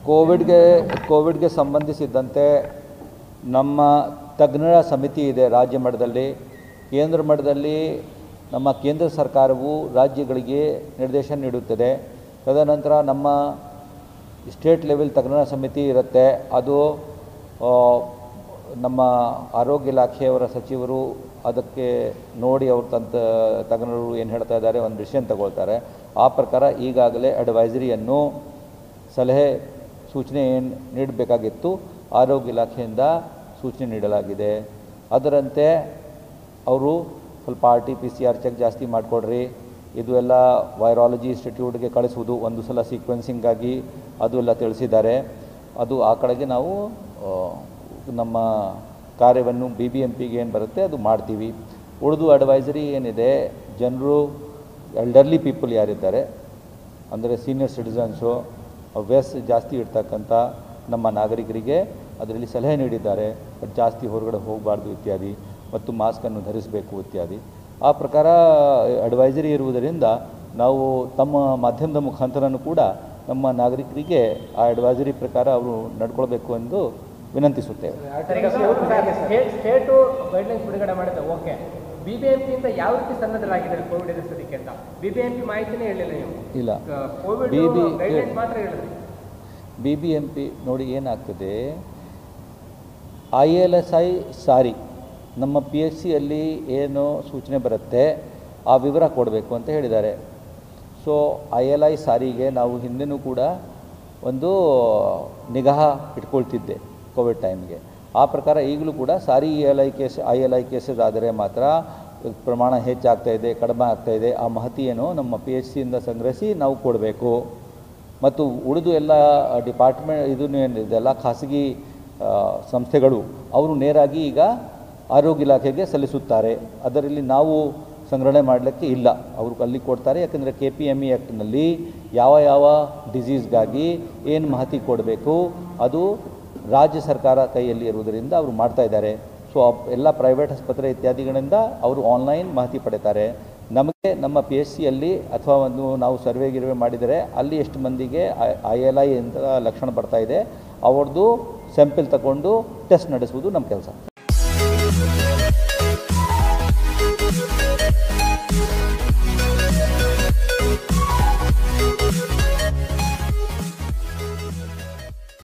ಕೋವಿಡ್ಗೆ ಕೋವಿಡ್ಗೆ ಸಂಬಂಧಿಸಿದ್ದಂತೆ ನಮ್ಮ ತಜ್ಞರ ಸಮಿತಿ ಇದೆ ರಾಜ್ಯ ಮಟ್ಟದಲ್ಲಿ ಕೇಂದ್ರ ಮಟ್ಟದಲ್ಲಿ ನಮ್ಮ ಕೇಂದ್ರ ಸರ್ಕಾರವು ರಾಜ್ಯಗಳಿಗೆ ನಿರ್ದೇಶನ ನೀಡುತ್ತದೆ ತದನಂತರ ನಮ್ಮ ಸ್ಟೇಟ್ ಲೆವೆಲ್ ತಜ್ಞರ ಸಮಿತಿ ಇರುತ್ತೆ ಅದು ಆ, ನಮ್ಮ ಆರೋಗ್ಯ ಇಲಾಖೆಯವರ ಸಚಿವರು ಅದಕ್ಕೆ ನೋಡಿ ಅವ್ರ ತಂತ ತಜ್ಞರು ಏನು ಹೇಳ್ತಾ ಇದ್ದಾರೆ ಒಂದು ಡಿಸಿಷನ್ ತಗೊಳ್ತಾರೆ ಆ ಪ್ರಕಾರ ಈಗಾಗಲೇ ಅಡ್ವೈಸರಿಯನ್ನು ಸಲಹೆ ಸೂಚನೆ ಏನು ನೀಡಬೇಕಾಗಿತ್ತು ಆರೋಗ್ಯ ಇಲಾಖೆಯಿಂದ ಸೂಚನೆ ನೀಡಲಾಗಿದೆ ಅದರಂತೆ ಅವರು ಸ್ವಲ್ಪ R T P C R check ಜಾಸ್ತಿ ಮಾಡಿಕೊಡ್ರಿ ಇದು ಎಲ್ಲ ವೈರಾಲಜಿ ಇನ್ಸ್ಟಿಟ್ಯೂಟ್ಗೆ ಕಳಿಸುವುದು ಒಂದು ಸಲ ಸೀಕ್ವೆನ್ಸಿಂಗಾಗಿ ಅದು ಎಲ್ಲ ತಿಳಿಸಿದ್ದಾರೆ ಅದು ಆ ಕಡೆಗೆ ನಾವು ಆ, ನಮ್ಮ ಕಾರ್ಯವನ್ನು ಬಿ ಬಿ ಎಂ ಪಿಗೆ ಏನು ಬರುತ್ತೆ ಅದು ಮಾಡ್ತೀವಿ ಉಳಿದು ಅಡ್ವೈಸರಿ ಏನಿದೆ ಜನರು ಎಲ್ಡರ್ಲಿ ಪೀಪಲ್ ಯಾರಿದ್ದಾರೆ ಅಂದರೆ ಸೀನಿಯರ್ ಸಿಟಿಸನ್ಸು ವ್ಯಸ್ ಜಾಸ್ತಿ ಇರ್ತಕ್ಕಂಥ ನಮ್ಮ ನಾಗರಿಕರಿಗೆ ಅದರಲ್ಲಿ ಸಲಹೆ ನೀಡಿದ್ದಾರೆ ಬಟ್ ಜಾಸ್ತಿ ಹೊರಗಡೆ ಹೋಗಬಾರ್ದು ಇತ್ಯಾದಿ ಮತ್ತು ಮಾಸ್ಕನ್ನು ಧರಿಸಬೇಕು ಇತ್ಯಾದಿ ಆ ಪ್ರಕಾರ ಅಡ್ವೈಸರಿ ಇರುವುದರಿಂದ ನಾವು ತಮ್ಮ ಮಾಧ್ಯಮದ ಮುಖಾಂತರನೂ ಕೂಡ ನಮ್ಮ ನಾಗರಿಕರಿಗೆ ಆ ಅಡ್ವೈಸರಿ ಪ್ರಕಾರ ಅವರು ನಡ್ಕೊಳ್ಬೇಕು ಎಂದು ವಿನಂತಿಸುತ್ತೇವೆ ಸ್ಟೇಟು ಗೈಡ್ಲೈನ್ಸ್ ಬಿಡುಗಡೆ ಮಾಡಿದೆ ಓಕೆ ಬಿ ಬಿ ಎಂ ಪಿಯಿಂದ ಯಾವ ರೀತಿ ಸನ್ನದ್ಧರಾಗಿದ್ದಾರೆ ಕೋವಿಡ್ ಎದುರಿಸೋದಕ್ಕೆ ಅಂತ ಬಿ ಬಿ ಎಂ ಪಿ ಮಾಹಿತಿನೇ ಹೇಳಿಲ್ಲ ನೀವು ಇಲ್ಲ ಕೋವಿಡ್ BB ಗೈಡ್ಲೈನ್ಸ್ ಮಾತ್ರ ಹೇಳಿದ್ರಿ ಬಿ ಬಿ ಎಂ ಪಿ ನೋಡಿ ಏನಾಗ್ತದೆ I L S I sorry ನಮ್ಮ ಪಿ ಎಚ್ ಸಿಯಲ್ಲಿ ಏನು ಸೂಚನೆ ಬರುತ್ತೆ ಆ ವಿವರ ಕೊಡಬೇಕು ಅಂತ ಹೇಳಿದ್ದಾರೆ ಸೊ ಐ ಎಲ್ ಐ ಸಾರಿಗೆ ನಾವು ಹಿಂದೆನೂ ಕೂಡ ಒಂದು ನಿಗಾ ಇಟ್ಕೊಳ್ತಿದ್ದೆ ಕೋವಿಡ್ ಟೈಮ್ಗೆ ಆ ಪ್ರಕಾರ ಈಗಲೂ ಕೂಡ sorry E L I case I L I cases ಆದರೆ ಮಾತ್ರ ಪ್ರಮಾಣ ಹೆಚ್ಚಾಗ್ತಾ ಇದೆ ಕಡಿಮೆ ಆಗ್ತಾ ಇದೆ ಆ ಮಾಹಿತಿಯನ್ನು ನಮ್ಮ ಪಿ ಎಚ್ ಸಿಯಿಂದ ಸಂಗ್ರಹಿಸಿ ನಾವು ಕೊಡಬೇಕು ಮತ್ತು ಉಳಿದು ಎಲ್ಲ ಡಿಪಾರ್ಟ್ಮೆಂಟ್ ಇದು ಏನಿದೆಲ್ಲ ಖಾಸಗಿ ಆ, ಸಂಸ್ಥೆಗಳು ಅವರು ನೇರಾಗಿ ಈಗ ಆರೋಗ್ಯ ಇಲಾಖೆಗೆ ಸಲ್ಲಿಸುತ್ತಾರೆ ಅದರಲ್ಲಿ ನಾವು ಸಂಗ್ರಹಣೆ ಮಾಡಲಿಕ್ಕೆ ಇಲ್ಲ ಅವರು ಅಲ್ಲಿ ಕೊಡ್ತಾರೆ ಯಾಕಂದರೆ ಕೆ ಪಿ ಎಮ್ ಇ ಆ್ಯಕ್ಟ್ನಲ್ಲಿ ಯಾವ ಯಾವ ಡಿಸೀಸ್ಗಾಗಿ ಏನು ಮಾಹಿತಿ ಕೊಡಬೇಕು ಅದು ರಾಜ್ಯ ಸರ್ಕಾರ ಕೈಯಲ್ಲಿ ಇರುವುದರಿಂದ ಅವರು ಮಾಡ್ತಾ ಇದ್ದಾರೆ ಸೊ ಎಲ್ಲ ಪ್ರೈವೇಟ್ ಆಸ್ಪತ್ರೆ ಇತ್ಯಾದಿಗಳಿಂದ ಅವರು ಆನ್ಲೈನ್ ಮಾಹಿತಿ ಪಡಿತಾರೆ ನಮಗೆ ನಮ್ಮ ಪಿ ಎಚ್ ಸಿಯಲ್ಲಿ ಅಥವಾ ಒಂದು ನಾವು ಸರ್ವೆ ಗಿರ್ವೆ ಮಾಡಿದರೆ ಅಲ್ಲಿ ಎಷ್ಟು ಮಂದಿಗೆ ಐ ಎಲ್ ಐ ಅಂತ ಲಕ್ಷಣ ಬರ್ತಾ ಇದೆ ಅವ್ರದ್ದು ಸ್ಯಾಂಪಲ್ ತಗೊಂಡು ಟೆಸ್ಟ್ ನಡೆಸುವುದು ನಮ್ಮ ಕೆಲಸ